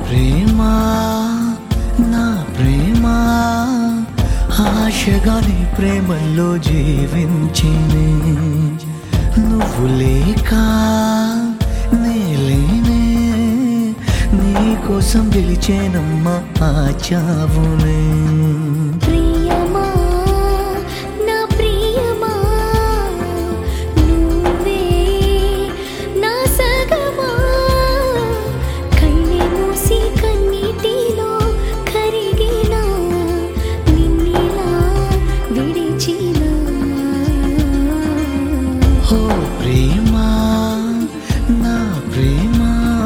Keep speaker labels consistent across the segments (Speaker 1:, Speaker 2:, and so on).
Speaker 1: ప్రేమ నా ప్రేమ ఆశగా నీ ప్రేమలో జీవించినే నువ్వు లేక నేలేనే నీ కోసం గెలిచేనమ్మా ఆ చావునే
Speaker 2: ప్రియమా నా ప్రియమా నువ్వే నా సగమా కళ్ళే మూసి కన్నీటిలో కరిగిన నిన్నిలా విడిచిన
Speaker 1: ఓ ప్రేమ నా ప్రేమ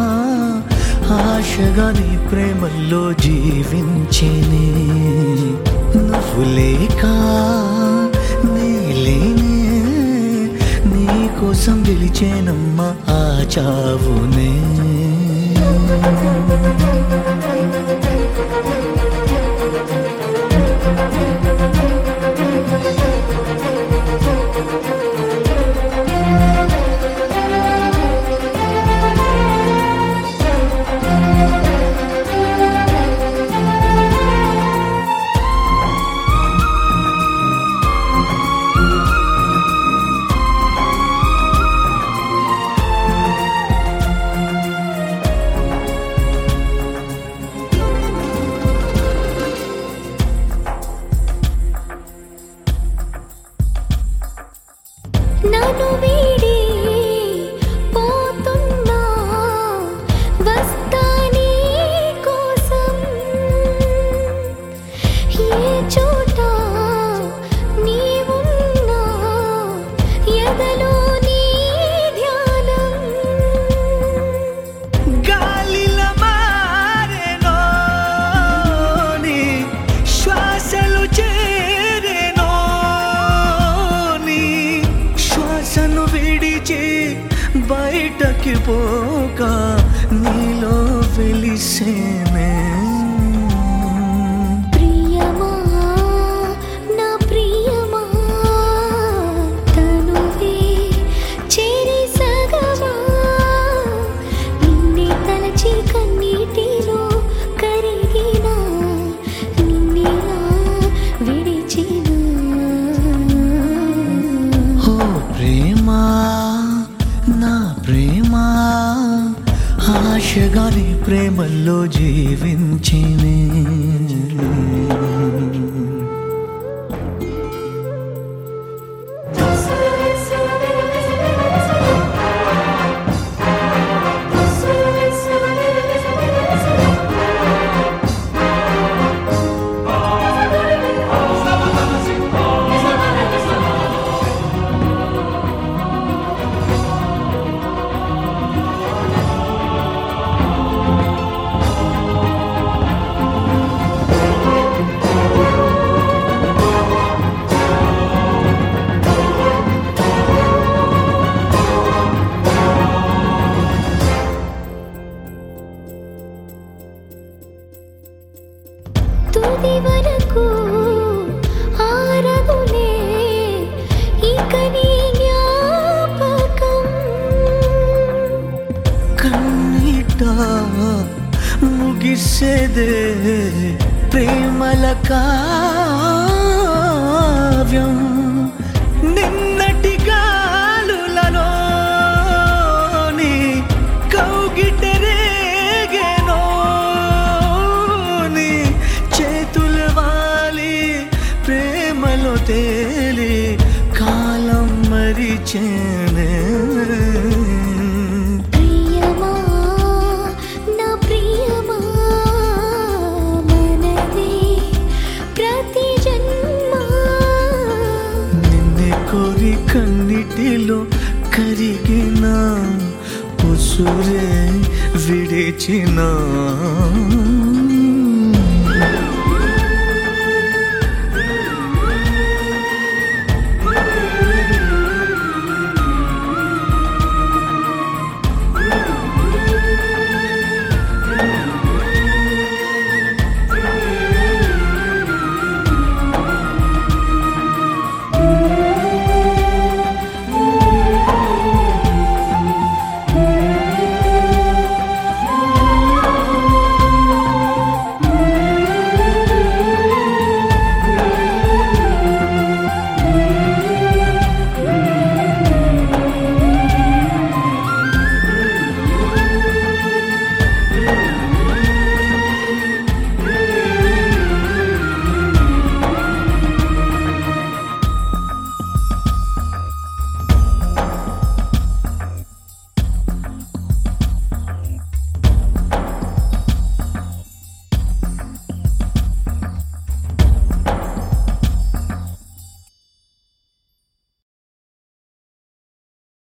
Speaker 1: ఆశగా నీ ప్రేమలో జీవించేనే నువ్వు లేక నేలేనే నీ కోసం గెలిచేనమ్మా ఆ చావునే
Speaker 2: నన్ను వీడి పోతున్నా వస్తా నీ కోసం ఏ చోట నీవున్నా ఎదలో నీ ధ్యానం
Speaker 1: గాలిల మారెనో నీ శ్వాసలు చేరెనో నీ శ్వాసను విడిచి బయటకి పోక నీలో వెలిసేనే
Speaker 2: ప్రియమా నా ప్రియమా తనువే చేరి సగమా నిన్నే తలచి కన్నీటిలో కరిగిన నిన్నిలా విడిచిన
Speaker 1: ఓ ప్రేమ నా ప్రేమ ఆశగా నీ ప్రేమలో జీవించినే
Speaker 2: తుది వరకు ఆరదులే ఇక నీ జ్ఞాపకం
Speaker 1: కన్నీట ముగిసేదే ప్రేమల కావ్యం నిన్నటి గాలులలోని కౌగిటరేగెనో నీ చేతుల వాలి ప్రేమలో తేలి కాలం మరిచేనే
Speaker 2: ప్రియమా నా ప్రియమా మనదే ప్రతి జన్మ
Speaker 1: నిన్నే కోరి కన్నిటిలో కరిగిన ఉసురే విడిచిన